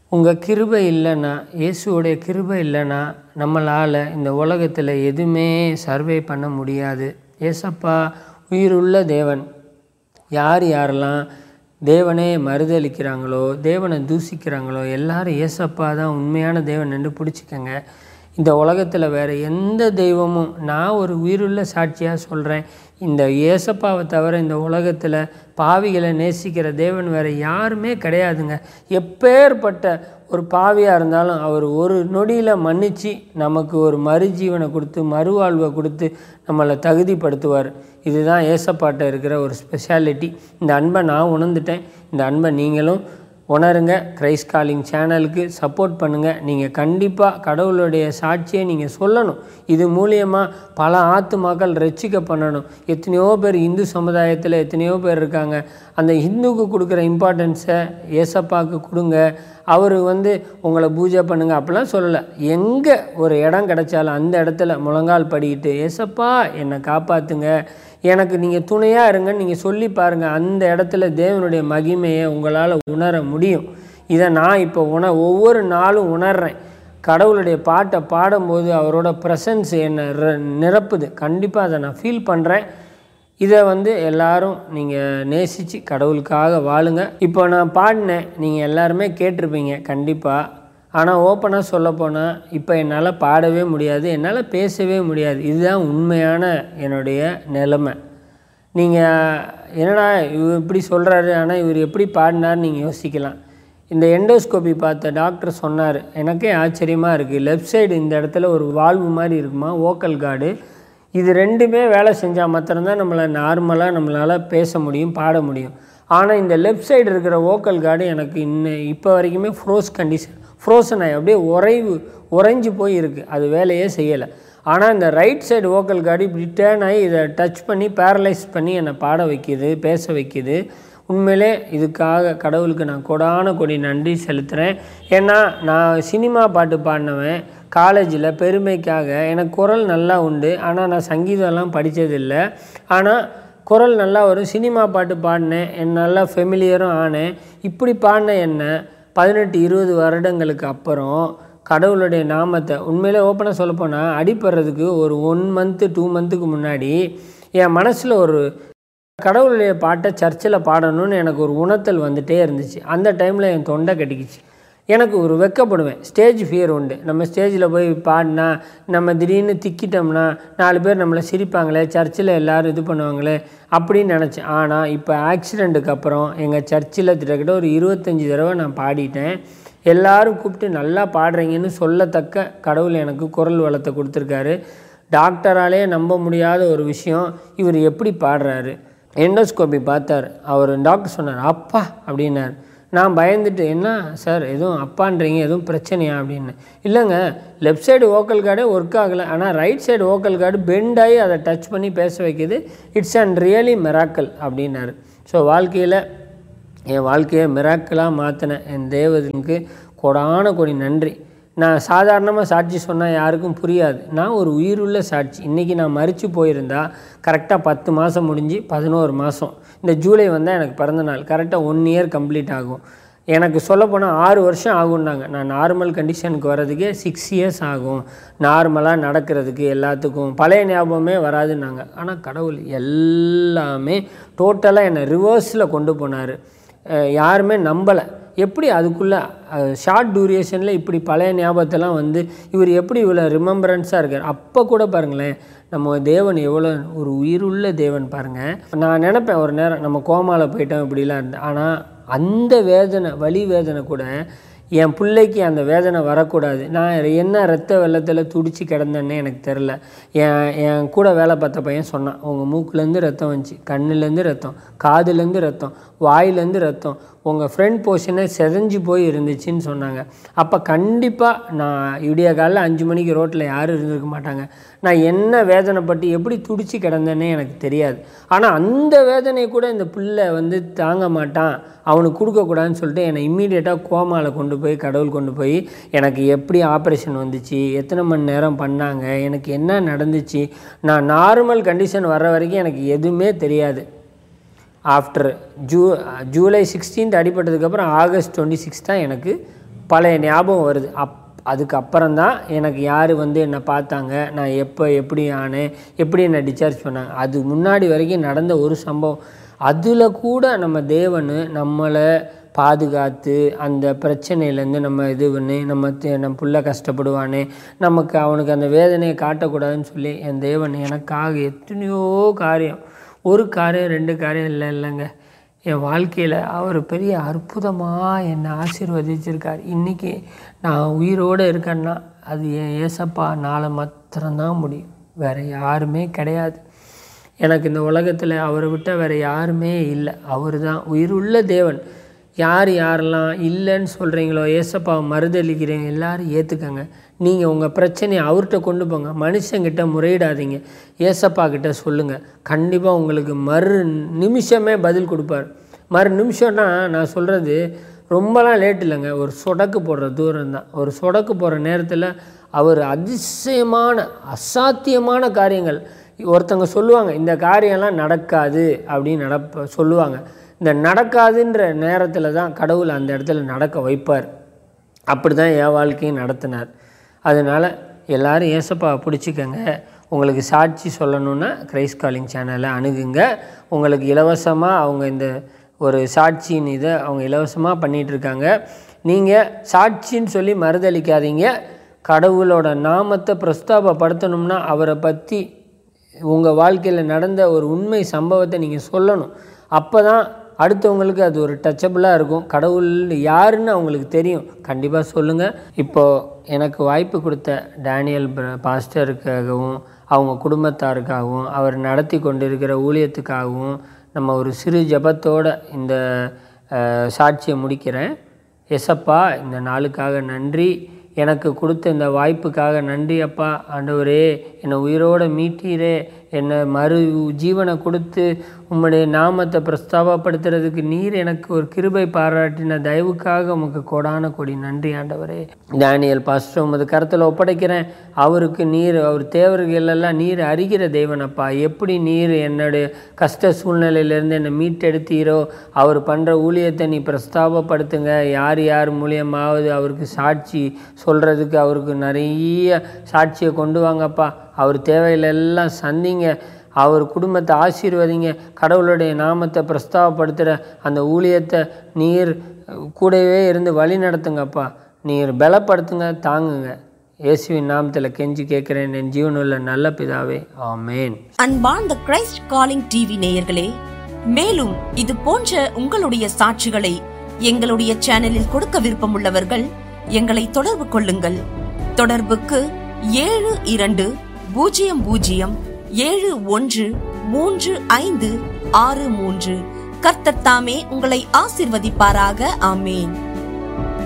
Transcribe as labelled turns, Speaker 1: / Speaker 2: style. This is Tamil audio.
Speaker 1: உங்கள் கிருபை இல்லைன்னா இயேசுவோடைய கிருபை இல்லைன்னா நம்மளால் இந்த உலகத்தில் எதுவுமே சர்வே பண்ண முடியாது ஏசப்பா உயிருள்ள தேவன் யார் யாரெல்லாம் தேவனே மறுதளிக்கிறாங்களோ தேவனை தூசிக்கிறாங்களோ எல்லாரும் ஏசப்பா தான் உண்மையான தேவன் என்று பிடிச்சிக்கங்க இந்த உலகத்தில் வேறு எந்த தெய்வமும் நான் ஒரு உயிருள்ள சாட்சியாக சொல்கிறேன் இந்த ஏசப்பாவை தவிர இந்த உலகத்தில் பாவிகளை நேசிக்கிற தேவன் வேறு யாருமே கிடையாதுங்க எப்பேற்பட்ட ஒரு பாவியாக இருந்தாலும் அவர் ஒரு நொடியில் மன்னித்து நமக்கு ஒரு மறுஜீவனை கொடுத்து மறுவாழ்வை கொடுத்து நம்மளை தகுதிப்படுத்துவார் இதுதான் ஏசப்பாட்ட இருக்கிற ஒரு ஸ்பெஷாலிட்டி இந்த அன்பை நான் உணர்ந்துட்டேன் இந்த அன்பை நீங்களும் உணருங்க கிரைஸ் காலிங் சேனலுக்கு சப்போர்ட் பண்ணுங்கள் நீங்கள் கண்டிப்பாக கடவுளுடைய சாட்சியை நீங்கள் சொல்லணும் இது மூலியமாக பல ஆத்துமாக்கள் ரட்சிக்க பண்ணணும் எத்தனையோ பேர் இந்து சமுதாயத்தில் எத்தனையோ பேர் இருக்காங்க அந்த ஹிந்துவுக்கு கொடுக்குற இம்பார்ட்டன்ஸை ஏசப்பாவுக்கு கொடுங்க அவர் வந்து உங்களை பூஜை பண்ணுங்க அப்படிலாம் சொல்லலை எங்கே ஒரு இடம் கிடைச்சாலும் அந்த இடத்துல முழங்கால் படிக்கிட்டு ஏசப்பா என்னை காப்பாற்றுங்க எனக்கு நீங்கள் துணையாக இருங்கன்னு நீங்கள் சொல்லி பாருங்கள் அந்த இடத்துல தேவனுடைய மகிமையை உங்களால் உணர முடியும் இதை நான் இப்போ உண ஒவ்வொரு நாளும் உணர்றேன் கடவுளுடைய பாட்டை பாடும்போது அவரோட ப்ரெசன்ஸ் என்னை ர- நிரப்புது கண்டிப்பாக அதை நான் ஃபீல் பண்ணுறேன் இதை வந்து எல்லாரும் நீங்கள் நேசித்து கடவுளுக்காக வாழுங்க இப்போ நான் பாடினேன் நீங்கள் எல்லாருமே கேட்டிருப்பீங்க கண்டிப்பாக ஆனால் ஓப்பனாக சொல்லப்போனால் இப்போ என்னால் பாடவே முடியாது என்னால் பேசவே முடியாது இதுதான் உண்மையான என்னுடைய நிலைமை நீங்கள் என்னடா இவர் இப்படி சொல்கிறாரு ஆனால் இவர் எப்படி பாடினார் நீங்கள் யோசிக்கலாம் இந்த எண்டோஸ்கோபி பார்த்த டாக்டர் சொன்னார் எனக்கே ஆச்சரியமாக இருக்குது லெஃப்ட் சைடு இந்த இடத்துல ஒரு வால்வு மாதிரி இருக்குமா ஓக்கல் கார்டு இது ரெண்டுமே வேலை செஞ்சால் மாத்திரம்தான் நம்மளை நார்மலாக நம்மளால் பேச முடியும் பாட முடியும் ஆனால் இந்த லெஃப்ட் சைடு இருக்கிற ஓக்கல் கார்டு எனக்கு இன்னும் இப்போ வரைக்குமே ஃப்ரோஸ் கண்டிஷன் ஃப்ரோசன் ஆகி அப்படியே உறைவு உறைஞ்சி போய் இருக்குது அது வேலையே செய்யலை ஆனால் இந்த ரைட் சைடு ஓக்கல் கார்டு இப்படி டேர்ன் ஆகி இதை டச் பண்ணி பேரலைஸ் பண்ணி என்னை பாட வைக்கிது பேச வைக்கிது உண்மையிலே இதுக்காக கடவுளுக்கு நான் கொடான கொடி நன்றி செலுத்துகிறேன் ஏன்னா நான் சினிமா பாட்டு பாடினவன் காலேஜில் பெருமைக்காக எனக்கு குரல் நல்லா உண்டு ஆனால் நான் சங்கீதம்லாம் படித்ததில்லை ஆனால் குரல் நல்லா வரும் சினிமா பாட்டு பாடினேன் என் நல்லா ஃபெமிலியரும் ஆனேன் இப்படி பாடின என்ன பதினெட்டு இருபது வருடங்களுக்கு அப்புறம் கடவுளுடைய நாமத்தை உண்மையிலே ஓப்பனாக சொல்லப்போனால் அடிப்படுறதுக்கு ஒரு ஒன் மந்த்து டூ மந்த்துக்கு முன்னாடி என் மனசில் ஒரு கடவுளுடைய பாட்டை சர்ச்சில் பாடணும்னு எனக்கு ஒரு உணர்த்தல் வந்துட்டே இருந்துச்சு அந்த டைமில் என் தொண்டை கட்டிக்கிச்சு எனக்கு ஒரு வெக்கப்படுவேன் ஸ்டேஜ் ஃபியர் உண்டு நம்ம ஸ்டேஜில் போய் பாடினா நம்ம திடீர்னு திக்கிட்டோம்னா நாலு பேர் நம்மளை சிரிப்பாங்களே சர்ச்சில் எல்லோரும் இது பண்ணுவாங்களே அப்படின்னு நினச்சேன் ஆனால் இப்போ ஆக்சிடெண்ட்டுக்கு அப்புறம் எங்கள் சர்ச்சில் கிட்டத்தட்ட ஒரு இருபத்தஞ்சி தடவை நான் பாடிட்டேன் எல்லாரும் கூப்பிட்டு நல்லா பாடுறீங்கன்னு சொல்லத்தக்க கடவுள் எனக்கு குரல் வளத்தை கொடுத்துருக்காரு டாக்டராலே நம்ப முடியாத ஒரு விஷயம் இவர் எப்படி பாடுறாரு எண்டோஸ்கோபி பார்த்தார் அவர் டாக்டர் சொன்னார் அப்பா அப்படின்னார் நான் பயந்துட்டு என்ன சார் எதுவும் அப்பான்றீங்க எதுவும் பிரச்சனையா அப்படின்னு இல்லைங்க லெஃப்ட் சைடு ஓக்கல் கார்டே ஒர்க் ஆகலை ஆனால் right side vocal cord bend ஆகி அதை டச் பண்ணி பேச வைக்கிது இட்ஸ் அண்ட் ரியலி மிராக்கல் அப்படின்னாரு ஸோ வாழ்க்கையில் என் வாழ்க்கையை மிராக்கலாக மாற்றின என் தேவனுக்கு கொடான கொடி நன்றி நான் சாதாரணமாக சாட்சி சொன்னால் யாருக்கும் புரியாது நான் ஒரு உயிருள்ள சாட்சி இன்றைக்கி நான் மறித்து போயிருந்தா கரெக்டாக பத்து மாதம் முடிஞ்சு பதினோரு மாதம் இந்த ஜூலை வந்தால் எனக்கு பிறந்த நாள் கரெக்டாக ஒன் இயர் கம்ப்ளீட் ஆகும் எனக்கு சொல்லப்போனால் ஆறு வருஷம் ஆகும்னாங்க நான் நார்மல் கண்டிஷனுக்கு வர்றதுக்கே சிக்ஸ் இயர்ஸ் ஆகும் நார்மலாக நடக்கிறதுக்கு எல்லாத்துக்கும் பழைய ஞாபகமே வராதுன்னாங்க ஆனால் கடவுள் எல்லாமே டோட்டலாக என்னை ரிவர்ஸில் கொண்டு போனார் அஹ் யாருமே நம்பலை எப்படி அதுக்குள்ளே ஷார்ட் டூரேஷனில் இப்படி பழைய ஞாபகத்தெல்லாம் வந்து இவர் எப்படி இவ்வளோ ரிமெம்பரன்ஸாக இருக்கார் அப்போ கூட பாருங்களேன் நம்ம தேவன் எவ்வளோ ஒரு உயிருள்ள தேவன் பாருங்கள் நான் நினப்பேன் ஒரு நேரம் நம்ம கோமாவில் போயிட்டோம் இப்படிலாம் இருந்தேன் ஆனால் அந்த வேதனை வலி வேதனை கூட என் பிள்ளைக்கு அந்த வேதனை வரக்கூடாது நான் என்ன ரத்த வெள்ளத்தில் துடிச்சு கிடந்தேன்னே எனக்கு தெரில என் என் கூட வேலை பார்த்த பையன் சொன்னான் உங்கள் மூக்குலேருந்து ரத்தம் வந்துச்சு கண்ணுலேருந்து ரத்தம் காதுலேருந்து ரத்தம் வாயிலேருந்து ரத்தம் உங்கள் ஃப்ரண்ட் போர்ஷனே செதஞ்சு போய் இருந்துச்சுன்னு சொன்னாங்க அப்போ கண்டிப்பாக நான் விடிய காலைல அஞ்சு மணிக்கு ரோட்டில் யாரும் இருந்திருக்க மாட்டாங்க நான் என்ன வேதனைப்பட்டு எப்படி துடிச்சு கிடந்தேன்னே எனக்கு தெரியாது ஆனால் அந்த வேதனையை கூட இந்த பிள்ளை வந்து தாங்க மாட்டான் அவனுக்கு கொடுக்கக்கூடாதுன்னு சொல்லிட்டு என்னை இம்மீடியட்டாக கோமாவில் கொண்டு போய் கடவுள் கொண்டு போய் எனக்கு எப்படி ஆப்ரேஷன் வந்துச்சு எத்தனை மணி நேரம் பண்ணாங்க எனக்கு என்ன நடந்துச்சு நான் நார்மல் கண்டிஷன் வர்ற வரைக்கும் எனக்கு எதுவுமே தெரியாது ஆஃப்டர் ஜூ ஜூலை சிக்ஸ்டீன்த் அடிபட்டதுக்கப்புறம் ஆகஸ்ட் டுவெண்ட்டி சிக்ஸ் தான் எனக்கு பழைய ஞாபகம் வருது அப் அதுக்கப்புறம்தான் எனக்கு யார் வந்து என்னை பார்த்தாங்க நான் எப்போ எப்படி ஆனேன் எப்படி என்னை டிஸ்சார்ஜ் பண்ணாங்க அது முன்னாடி வரைக்கும் நடந்த ஒரு சம்பவம் அதில் கூட நம்ம தேவன் நம்மளை பாதுகாத்து அந்த பிரச்சனையிலேருந்து நம்ம இது பண்ணி நம்ம தே- நம்ம புள்ள கஷ்டப்படுவானே நமக்கு அவனுக்கு அந்த வேதனையை காட்டக்கூடாதுன்னு சொல்லி என் தேவன் எனக்காக எத்தனையோ காரியம் ஒரு காரியம் ரெண்டு காரியம் இல்லை இல்லைங்க என் வாழ்க்கையில் அவர் பெரிய அற்புதமாக என்னை ஆசீர்வதிச்சிருக்கார் இன்றைக்கி நான் உயிரோடு இருக்கேன்னா அது என் ஏசப்பா நாளை மாத்திரம்தான் முடியும் வேறு யாருமே கிடையாது எனக்கு இந்த உலகத்தில் அவரை விட்டால் வேறு யாருமே இல்லை அவர் தான் உயிருள்ள தேவன் யார் யாரெல்லாம் இல்லைன்னு சொல்கிறீங்களோ ஏசப்பாவை மறுதளிக்கிறீங்க எல்லாரும் ஏற்றுக்கங்க நீங்கள் உங்கள் பிரச்சனையை அவர்கிட்ட கொண்டு போங்க மனுஷங்கிட்ட முறையிடாதீங்க ஏசப்பா கிட்ட சொல்லுங்கள் கண்டிப்பாக உங்களுக்கு மறு நிமிஷமே பதில் கொடுப்பார் மறு நிமிஷம்னா நான் சொல்கிறது ரொம்பலாம் லேட் இல்லைங்க ஒரு சொடக்கு போடுற தூரம் தான் ஒரு சொடக்கு போடுற நேரத்தில் அவர் அதிசயமான அசாத்தியமான காரியங்கள் ஒருத்தவங்க சொல்லுவாங்க இந்த காரியம்லாம் நடக்காது அப்படின்னு நடப்ப சொல்லுவாங்க இந்த நடக்காதுன்ற நேரத்தில் தான் கடவுள் அந்த இடத்துல நடக்க வைப்பார் அப்படி தான் என் வாழ்க்கையும் நடத்தினார் அதனால் எல்லாரும் ஏசப்பா பிடிச்சிக்கங்க உங்களுக்கு சாட்சி சொல்லணுன்னா கிரைஸ் காலிங் சேனலை அணுகுங்க உங்களுக்கு இலவசமாக அவங்க இந்த ஒரு சாட்சியின் இதை அவங்க இலவசமாக பண்ணிகிட்ருக்காங்க நீங்கள் சாட்சின்னு சொல்லி மறுதளிக்காதீங்க கடவுளோட நாமத்தை பிரஸ்தாபப்படுத்தணும்னா அவரை பற்றி உங்கள் வாழ்க்கையில் நடந்த ஒரு உண்மை சம்பவத்தை நீங்கள் சொல்லணும் அப்போ தான் அடுத்தவங்களுக்கு அது ஒரு டச்சபிளாக இருக்கும் கடவுள் யாருன்னு அவங்களுக்கு தெரியும் கண்டிப்பாக சொல்லுங்கள் இப்போது எனக்கு வாய்ப்பு கொடுத்த டேனியல் பிர- பாஸ்டருக்காகவும் அவங்க குடும்பத்தாருக்காகவும் அவர் நடத்தி கொண்டிருக்கிற ஊழியத்துக்காகவும் நம்ம ஒரு சிறு ஜெபத்தோட இந்த அஹ், சாட்சியை முடிக்கிறேன் எசப்பா இந்த நாளுக்காக நன்றி எனக்கு கொடுத்த இந்த வாய்ப்புக்காக நன்றி அப்பா ஆண்டவரே என்னை உயிரோடு மீட்டீரே என்னை மறு ஜீவனை கொடுத்து உம்முடைய நாமத்தை பிரஸ்தாபப்படுத்துறதுக்கு நீர் எனக்கு ஒரு கிருபை பாராட்டின தயவுக்காக உமக்கு கோடான கொடி நன்றி ஆண்டவரே டேனியல் பாஸ்டர் உமது கருத்தில் ஒப்படைக்கிறேன் அவருக்கு நீர் அவர் தேவர்கள் எல்லாம் நீர் அறிகிற தேவனப்பா எப்படி நீர் என்னுடைய கஷ்ட சூழ்நிலையிலேருந்து என்னை மீட்டெடுத்தீரோ அவர் பண்ணுற ஊழியத்தை நீ பிரஸ்தாபப்படுத்துங்க யார் யார் மூலியமாவது அவருக்கு சாட்சி சொல்கிறதுக்கு அவருக்கு நிறைய சாட்சியை கொண்டு வாங்கப்பா அவர் தேவையில எல்லாம் சந்திங்க அவர் குடும்பத்தை ஆசீர்வதிங்க கடவுளுடைய நாமத்தை பிரஸ்தாபப்படுத்துகிற அந்த ஊழியத்தை நீர் கூடவே இருந்து வழி நடத்துங்கப்பா நீர் பலப்படுத்துங்க தாங்குங்க இயேசுவின் நாமத்தில் கெஞ்சி கேட்குறேன் என் ஜீவனுள்ள நல்ல பிதாவே ஆமேன்
Speaker 2: அன்பார்ந்த கிரைஸ்ட் காலிங் டிவி நேயர்களே மேலும் இது போன்ற உங்களுடைய சாட்சிகளை எங்களுடைய சேனலில் கொடுக்க விருப்பமுள்ளவர்கள் எங்களை தொடர்பு கொள்ளுங்கள் தொடர்புக்கு ஏழு இரண்டு பூஜ்ஜியம் பூஜ்ஜியம் ஏழு ஒன்று மூன்று ஐந்து ஆறு மூன்று கர்த்தர் தாமே உங்களை ஆசிர்வதிப்பாராக ஆமேன்